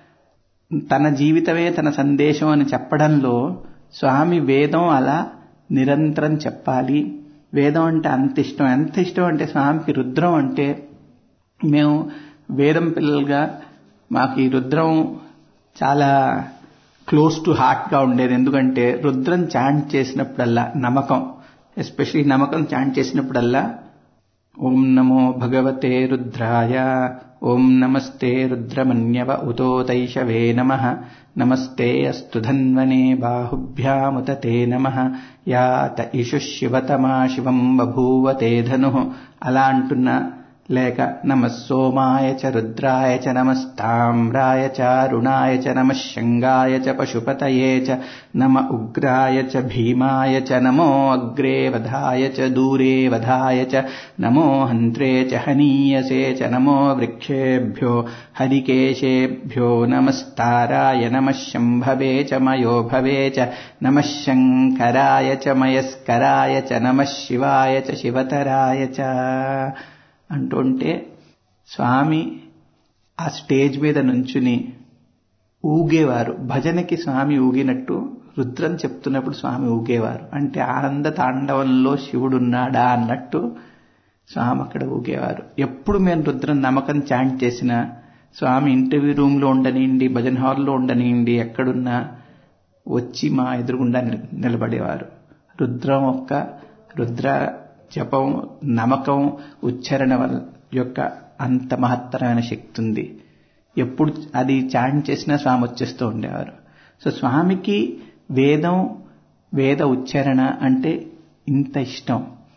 తన జీవితమే తన సందేశం అని చెప్పడంలో స్వామి వేదం అలా నిరంతరం చెప్పాలి వేదం అంటే అంత ఇష్టం ఎంత ఇష్టం అంటే స్వామికి రుద్రం అంటే మేము వేదం పిల్లలుగా మాకు ఈ రుద్రం చాలా క్లోజ్ టు హార్ట్గా ఉండేది ఎందుకంటే రుద్రం చాంట్ చేసినప్పుడల్లా నమ్మకం ఎస్పెషలీ నమ్మకం చాంట్ చేసినప్పుడల్లా ఓం నమో భగవతే రుద్రాయ ఓం నమస్తే రుద్రమన్యవ ఉతోతైషవే నమ నమస్తే అస్తు ధన్వనే బాహుభ్యాముత తే నమ యాత ఇషు శివతమా శివం బభూవ తే ధను అలా అంటున్న లేక నమ సోమాయ చ రుద్రాయ చ నమస్తామ్రాయ చ అరుణాయ చ నమ శంగాయ చ పశుపతయే చ నమ ఉగ్రాయ చ భీమాయ చ నమో అగ్రే వధాయ చ దూరే వధాయ చ నమో హంత్రే చ హనీయసే చ నమో వృక్షేభ్యో హరికేశేభ్యో నమస్తారాయ నమ శంభవే చ మయో భవే చ నమ శంకరాయ చ మయస్కరాయ చ నమ శివాయ చ శివతరాయ చ అంటుంటే స్వామి ఆ స్టేజ్ మీద నుంచుని ఊగేవారు భజనకి స్వామి ఊగినట్టు రుద్రం చెప్తున్నప్పుడు స్వామి ఊగేవారు అంటే ఆనంద తాండవంలో శివుడున్నాడా అన్నట్టు స్వామి అక్కడ ఊగేవారు ఎప్పుడు మేము రుద్రం నమ్మకం చాంట్ చేసినా స్వామి ఇంటర్వ్యూ రూమ్లో ఉండనివ్వండి భజన్ హాల్లో ఉండనివ్వండి ఎక్కడున్నా వచ్చి మా ఎదురుగుండా నిల- నిలబడేవారు రుద్రం యొక్క రుద్ర జపం నమ్మకం ఉచ్చారణ వల్ల యొక్క అంత మహత్తరమైన శక్తి ఉంది ఎప్పుడు అది చాంట్ చేసినా స్వామి వచ్చేస్తూ ఉండేవారు సో స్వామికి వేదం వేద ఉచ్చారణ అంటే ఇంత ఇష్టం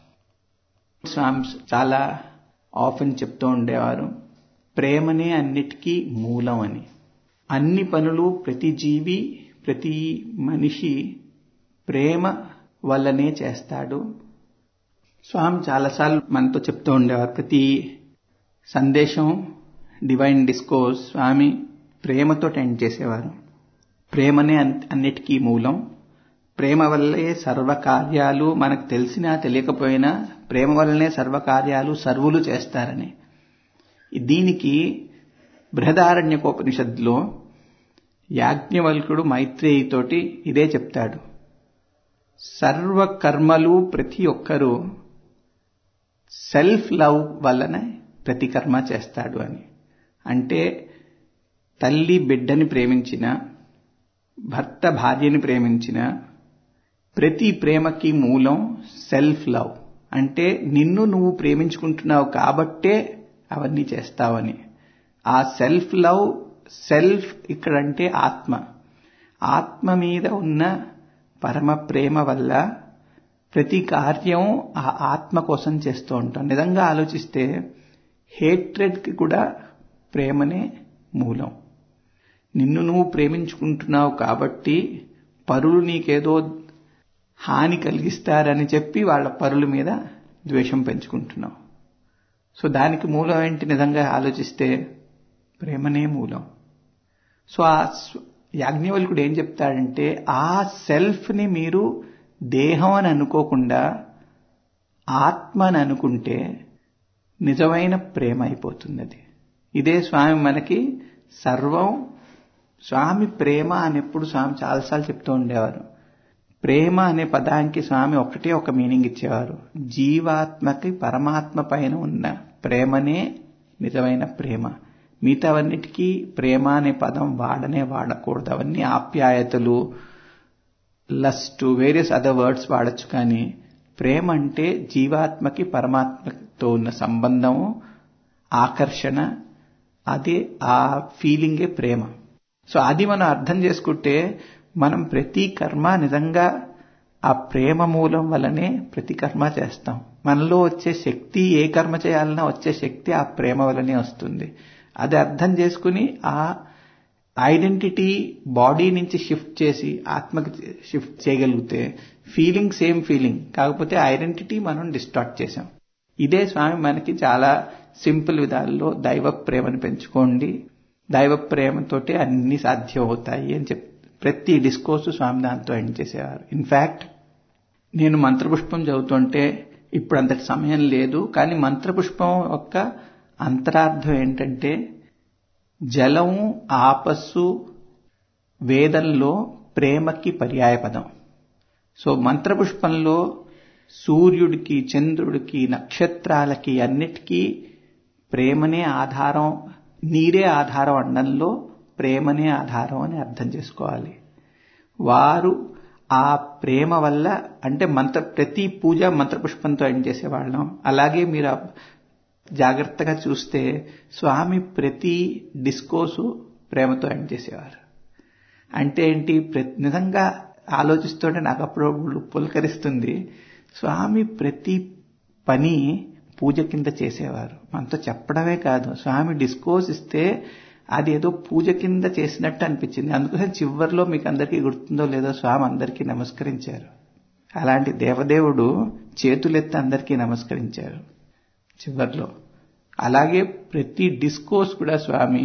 స్వామి చాలా ఆఫెన్ చెప్తూ ఉండేవారు ప్రేమనే అన్నిటికీ మూలం అని అన్ని పనులు ప్రతి జీవి ప్రతి మనిషి ప్రేమ వల్లనే చేస్తాడు స్వామి చాలాసార్లు మనతో చెప్తూ ఉండేవారు ప్రతి సందేశం డివైన్ డిస్కోర్స్ స్వామి ప్రేమతో ఎండ్ చేసేవారు ప్రేమనే అన్- అన్నిటికీ మూలం ప్రేమ వల్లే సర్వకార్యాలు మనకు తెలిసినా తెలియకపోయినా ప్రేమ వల్లనే సర్వకార్యాలు సర్వులు చేస్తారని దీనికి బృహదారణ్యకోపనిషత్తులో యాజ్ఞవల్కుడు మైత్రేయితోటి ఇదే చెప్తాడు సర్వ కర్మలు ప్రతి ఒక్కరూ సెల్ఫ్ లవ్ వల్లనే ప్రతి కర్మ చేస్తాడు అని అంటే తల్లి బిడ్డని ప్రేమించిన భర్త భార్యని ప్రేమించిన ప్రతి ప్రేమకి మూలం సెల్ఫ్ లవ్ అంటే నిన్ను నువ్వు ప్రేమించుకుంటున్నావు కాబట్టే అవన్నీ చేస్తావని ఆ సెల్ఫ్ లవ్ సెల్ఫ్ ఇక్కడంటే ఆత్మ ఆత్మ మీద ఉన్న పరమ ప్రేమ వల్ల ప్రతి కార్యం ఆ ఆత్మ కోసం చేస్తూ ఉంటాం నిజంగా ఆలోచిస్తే హేట్రెడ్కి కూడా ప్రేమనే మూలం నిన్ను నువ్వు ప్రేమించుకుంటున్నావు కాబట్టి పరులు నీకేదో హాని కలిగిస్తారని చెప్పి వాళ్ళ పరుల మీద ద్వేషం పెంచుకుంటున్నావు సో దానికి మూలం ఏంటి నిజంగా ఆలోచిస్తే ప్రేమనే మూలం సో ఆ స్వ- యాజ్ఞవల్కుడు ఏం చెప్తాడంటే ఆ సెల్ఫ్ని మీరు దేహం అని అనుకోకుండా ఆత్మ అని అనుకుంటే నిజమైన ప్రేమ అయిపోతుంది అది ఇదే స్వామి మనకి సర్వం స్వామి ప్రేమ అని ఎప్పుడు స్వామి చాలాసార్లు చెప్తూ ఉండేవారు ప్రేమ అనే పదానికి స్వామి ఒకటే ఒక మీనింగ్ ఇచ్చేవారు జీవాత్మకి పరమాత్మ పైన ఉన్న ప్రేమనే నిజమైన ప్రేమ మిగతావన్నిటికీ ప్రేమ అనే పదం వాడనే వాడకూడదు అవన్నీ ఆప్యాయతలు లస్ట్ వేరియస్ అదర్ వర్డ్స్ వాడచ్చు కానీ ప్రేమ అంటే జీవాత్మకి పరమాత్మతో ఉన్న సంబంధము ఆకర్షణ అదే ఆ ఫీలింగే ప్రేమ సో అది మనం అర్థం చేసుకుంటే మనం ప్రతి కర్మ నిజంగా ఆ ప్రేమ మూలం వల్లనే ప్రతి కర్మ చేస్తాం మనలో వచ్చే శక్తి ఏ కర్మ చేయాలన్నా వచ్చే శక్తి ఆ ప్రేమ వల్లనే వస్తుంది అది అర్థం చేసుకుని ఆ ఐడెంటిటీ బాడీ నుంచి షిఫ్ట్ చేసి ఆత్మకి షిఫ్ట్ చేయగలిగితే ఫీలింగ్ సేమ్ ఫీలింగ్ కాకపోతే ఐడెంటిటీ మనం డిస్టార్ట్ చేసాం ఇదే స్వామి మనకి చాలా సింపుల్ విధాల్లో దైవ ప్రేమను పెంచుకోండి దైవ ప్రేమతోటే అన్ని సాధ్యం అవుతాయి అని చెప్ ప్రతి డిస్కోర్సు స్వామి దాంతో ఎండ్ చేసేవారు ఇన్ఫ్యాక్ట్ నేను మంత్రపుష్పం చదువుతుంటే ఇప్పుడు అంతటి సమయం లేదు కానీ మంత్రపుష్పం యొక్క అంతరార్థం ఏంటంటే జలము ఆపస్సు వేదంలో ప్రేమకి పర్యాయపదం సో మంత్రపుష్పంలో సూర్యుడికి చంద్రుడికి నక్షత్రాలకి అన్నిటికీ ప్రేమనే ఆధారం నీరే ఆధారం అనడంలో ప్రేమనే ఆధారం అని అర్థం చేసుకోవాలి వారు ఆ ప్రేమ వల్ల అంటే మంత్ర ప్రతి పూజ మంత్రపుష్పంతో ఎండ్ చేసేవాళ్ళం అలాగే మీరు ఆ జాగ్రత్తగా చూస్తే స్వామి ప్రతి డిస్కోసు ప్రేమతో ఎండ్ చేసేవారు అంటే ఏంటి ప్ర- నిజంగా ఆలోచిస్తుంటే నాకు అప్పుడు పులకరిస్తుంది స్వామి ప్రతి పని పూజ కింద చేసేవారు మనతో చెప్పడమే కాదు స్వామి డిస్కోర్స్ ఇస్తే అది ఏదో పూజ కింద చేసినట్టు అనిపించింది అందుకోసం చివరిలో మీకు అందరికీ గుర్తుందో లేదో స్వామి అందరికీ నమస్కరించారు అలాంటి దేవదేవుడు చేతులెత్తి అందరికీ నమస్కరించారు చివర్లో అలాగే ప్రతి డిస్కోర్స్ కూడా స్వామి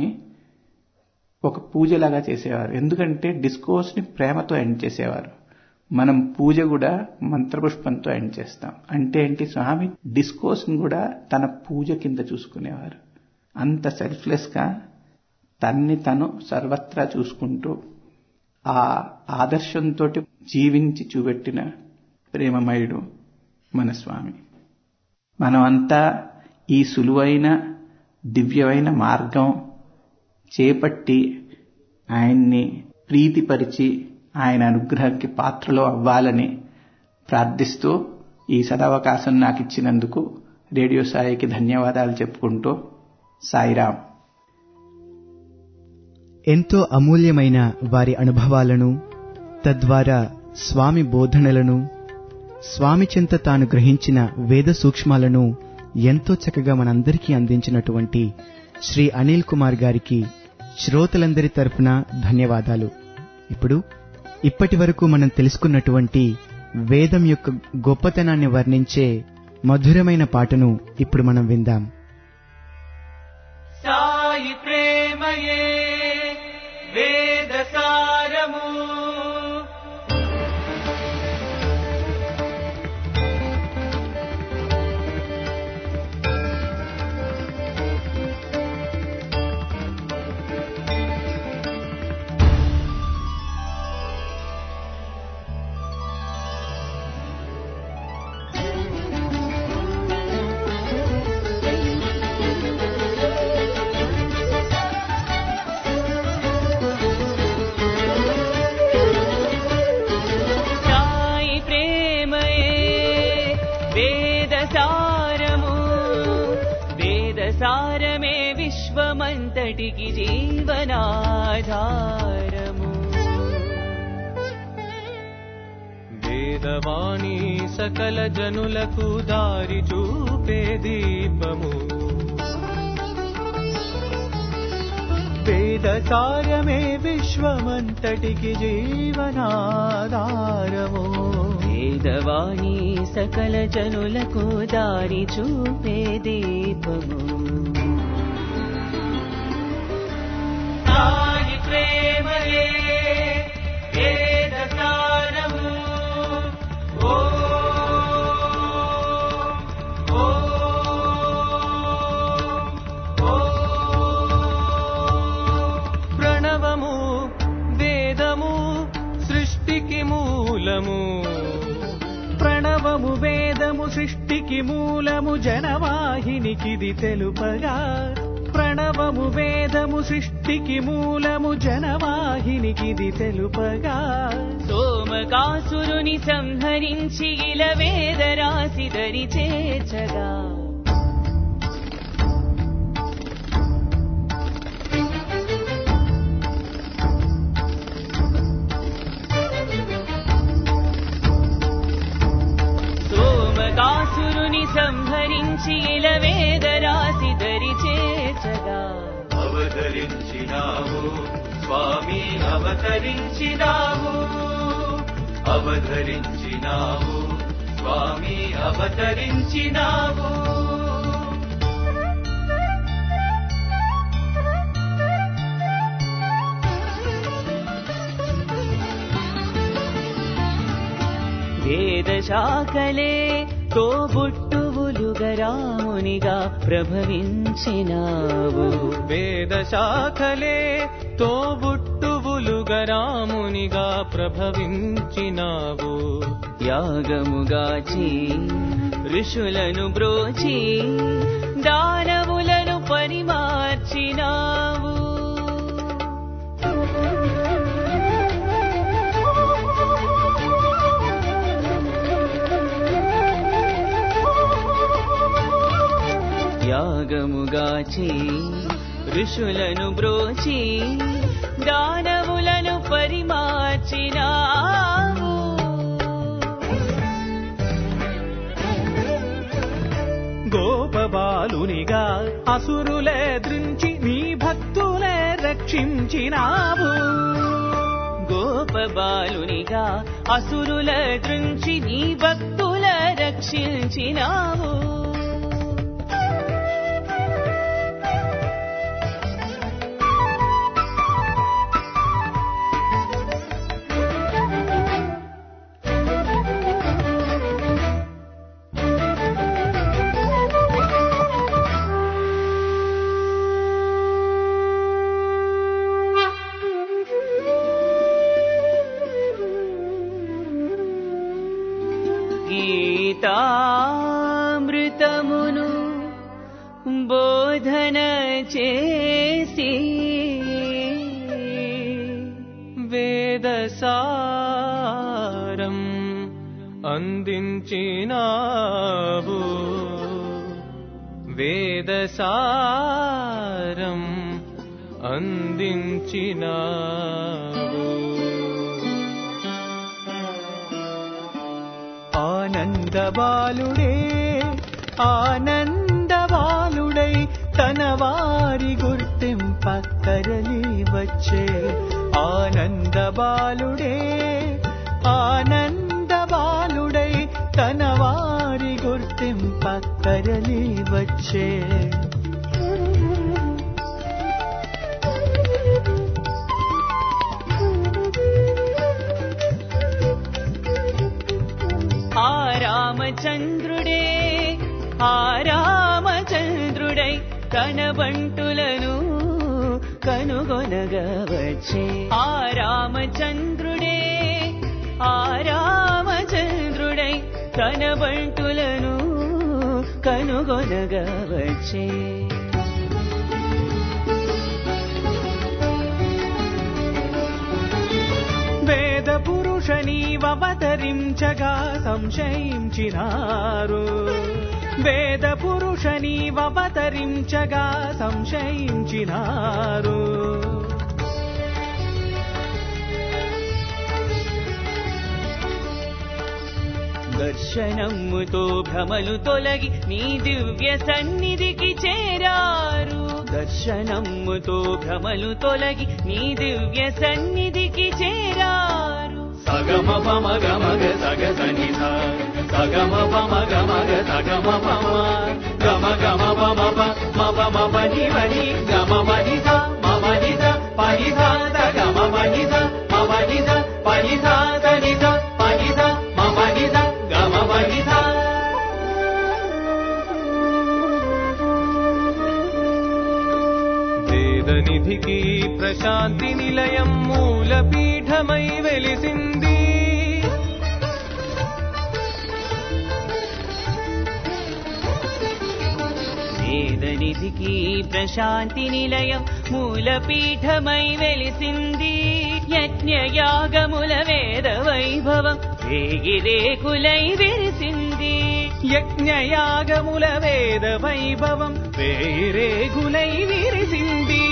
ఒక పూజలాగా చేసేవారు ఎందుకంటే డిస్కోర్స్ ని ప్రేమతో ఎండ్ చేసేవారు మనం పూజ కూడా మంత్రపుష్పంతో ఎండ్ చేస్తాం అంటే ఏంటి స్వామి డిస్కోర్స్ ని కూడా తన పూజ కింద చూసుకునేవారు అంత సెల్ఫ్లెస్ గా తన్ని తను సర్వత్రా చూసుకుంటూ ఆ ఆదర్శంతో జీవించి చూపెట్టిన ప్రేమమయుడు మన స్వామి మనమంతా ఈ సులువైన దివ్యమైన మార్గం చేపట్టి ఆయన్ని ప్రీతిపరిచి ఆయన అనుగ్రహానికి పాత్రలో అవ్వాలని ప్రార్థిస్తూ ఈ సదవకాశం నాకు ఇచ్చినందుకు రేడియో సాయికి ధన్యవాదాలు చెప్పుకుంటూ సాయిరాం ఎంతో అమూల్యమైన వారి అనుభవాలను తద్వారా స్వామి బోధనలను స్వామి చెంత తాను గ్రహించిన వేద సూక్ష్మాలను ఎంతో చక్కగా మనందరికీ అందించినటువంటి శ్రీ అనిల్ కుమార్ గారికి శ్రోతలందరి తరపున ధన్యవాదాలు ఇప్పుడు ఇప్పటి వరకు మనం తెలుసుకున్నటువంటి వేదం యొక్క గొప్పతనాన్ని వర్ణించే మధురమైన పాటను ఇప్పుడు మనం విందాం సాయి ప్రేమయే వేద సారము సాయి ప్రేమయే వేద సారము వేద సారమే విశ్వమంతటికి జీవనాధారము వేదవాణి సకల జనులకు దారి చూపే దీపము వేద సారమే విశ్వమంతటికి జీవనాధారము వేదవాణి సకల జనులకు దారి చూపే దీపము సాయి ప్రేమయే వేద సారము ఓ ఓ ఓ ప్రణవము వేదము సృష్టికి మూలము ప్రణవము వేదము సృష్టికి మూలము జనవాహినికిది తెలుపగా ప్రణవము వేదము సృష్టికి మూలము జనవాహినికిది తెలుపగా సోమకాసురుని సంహరించి ఇల వేద రాశి దరి చేర్చగా సోమకాసురుని సంహరించి ఇల వేద రాశి దరి చేర్చగా అవతరించినావు స్వామి అవతరించినావు అవతరించినావు స్వామి అవతరించినావు వేద శాఖలే తోబుట్టువులుగా రామునిగా ప్రభవించినావు వేద శాఖలే తోబుట్టువులుగా రామునిగా ప్రభవించినావు యాగముగాచి ఋషులను బ్రోచి దానవులను పరిమార్చినావు యాగముగాచి ఋషులను బ్రోచి దానవులను పరిమార్చినావు గోపబాలునిగా అసురులే దృంచి నీ భక్తులే రక్షించినావు గోపబాలునిగా అసురుల దృంచి నీ భక్తుల రక్షించినావు గీతామృతమును బోధన చేసి వేదసారం అందించినావు వేదసారం అందించినావు ఆనందబాలుడే ఆనందబాలుడై తన వారి గుర్తింప తరలి వచ్చే ఆనందబాలుడే ఆనందబాలుడై తన వారి గుర్తింప తరలి వచ్చే ఆ రామచంద్రుడే ఆ రామచంద్రుడై తన బంటులను కనుగొనగా వచ్చే ఆ రామచంద్రుడే ఆ రామచంద్రుడై తన బంటులను కనుగొనగా వచ్చే వేద పురుష నీవవతరించగా సంశయించినారు వేద పురుష నీవవతరించగా సంశయించినారు దర్శనముతో భ్రమలు తొలగి నీ దివ్య సన్నిధికి చేరారు దర్శనముతో భ్రమలు తొలగి నీ దివ్య సన్నిధికి చేరారు సగమ పమ గమగ సగ సనిధ సగమ పమ గమగ సగమ పమ గమ గమ పమ ప మప మప ని వని గమ మని స మమ ని స పని స ద గమ మని స మమ ని స పని స ద ని స పని స మమ ని స గమ మని స వేదనిధికి ప్రశాంతి నిలయం మూలపీఠమై వెలిసింది వేదనిధికి ప్రశాంతి నిలయం మూలపీఠమై వెలిసింది యజ్ఞయాగముల వేద వైభవం వేగిరేకులై విరిసింది యజ్ఞయాగముల వేద వైభవం వేరేగులై విరిసింది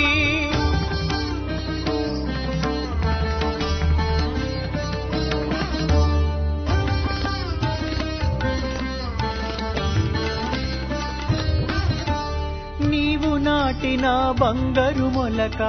నీవు నాటిన బంగారు మొలక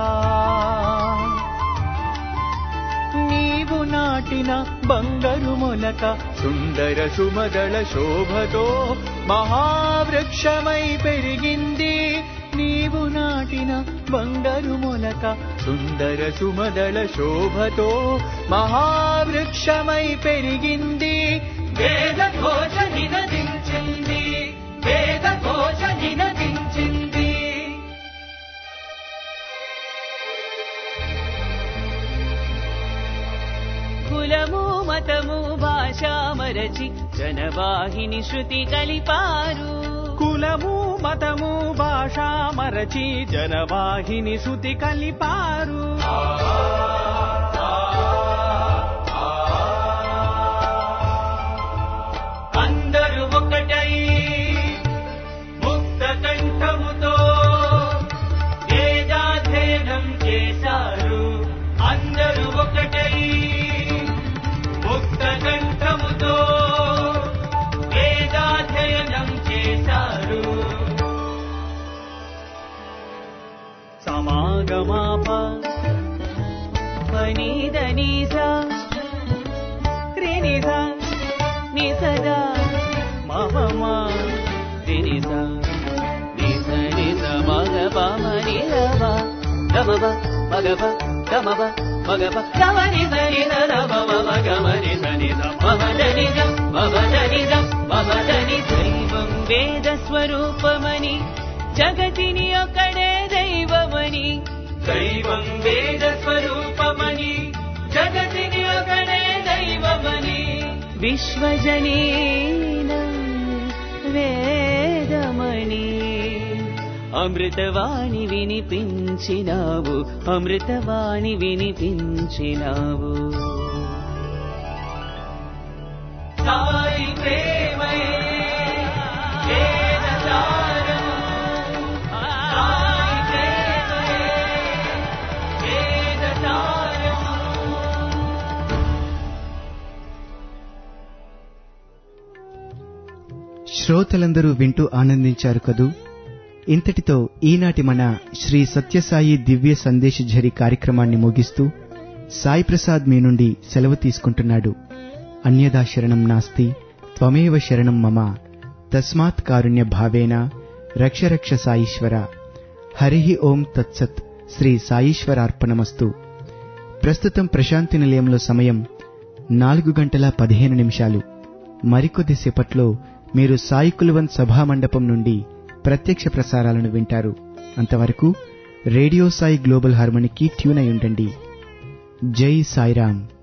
నీవు నాటిన బంగారు మొలక సుందర సుమదళ శోభతో మహావృక్షమై పెరిగింది నీవు నాటిన బంగారు మొలక సుందర సుమదళ శోభతో మహావృక్షమై పెరిగింది వేద ఘోష నినదించింది వేద ఘోష నినదించింది కులము మతము భాష మరచి జనవాహిని శృతి కలిపారు కులము మతము భాష మరచి జనవాహిని శృతి కలిపారు అందరూ ఒకటై ముక్త కంఠముతో వేదాధ్యయనం చేశారు అందరూ ఒకటై ముక్త కంఠముతో వేదాధ్యయనం చేశారు సమాగమాప పనిదనీసా త్రినిధ నిసదా మమమా దినిస నిస నిస మగ పమ నిలవ గమవ మగవ గమవ మగవ గమ నిస నిస రమ మమ గమ నిస నిస మమ దనిజ మమ దనిజ మమ దని దైవం వేద స్వరూపమని జగతిని ఒక్కడే దైవమని దైవం వేద స్వరూపమని జగతిని ఒకడే దైవమని విశ్వజనీన వేదమణి అమృతవాణి వినిపించినావు అమృతవాణి వినిపించినావు సాయి ప్రేమయే వేదసారము. సాయి ప్రేమయే వేదసారము. శ్రోతలందరూ వింటూ ఆనందించారు కదూ ఇంతటితో ఈనాటి మన శ్రీ సత్యసాయి దివ్య సందేశఝరి కార్యక్రమాన్ని ముగిస్తూ సాయి ప్రసాద్ మీ నుండి సెలవు తీసుకుంటున్నాడు అన్యదా శరణం నాస్తి త్వమేవ శరణం మమ తస్మాత్ కారుణ్య భావేన రక్ష రక్ష సాయీశ్వర హరి ఓం తత్సత్ శ్రీ సాయీశ్వరార్పణమస్తు ప్రస్తుతం ప్రశాంతి నిలయంలో సమయం నాలుగు గంటల పదిహేను నిమిషాలు మరికొద్ది సేపట్లో మీరు సాయి కుల్వంత్ సభామండపం నుండి ప్రత్యక్ష ప్రసారాలను వింటారు అంతవరకు రేడియో సాయి గ్లోబల్ హార్మోనికి ట్యూన్ అయి ఉండండి జై సాయిరామ్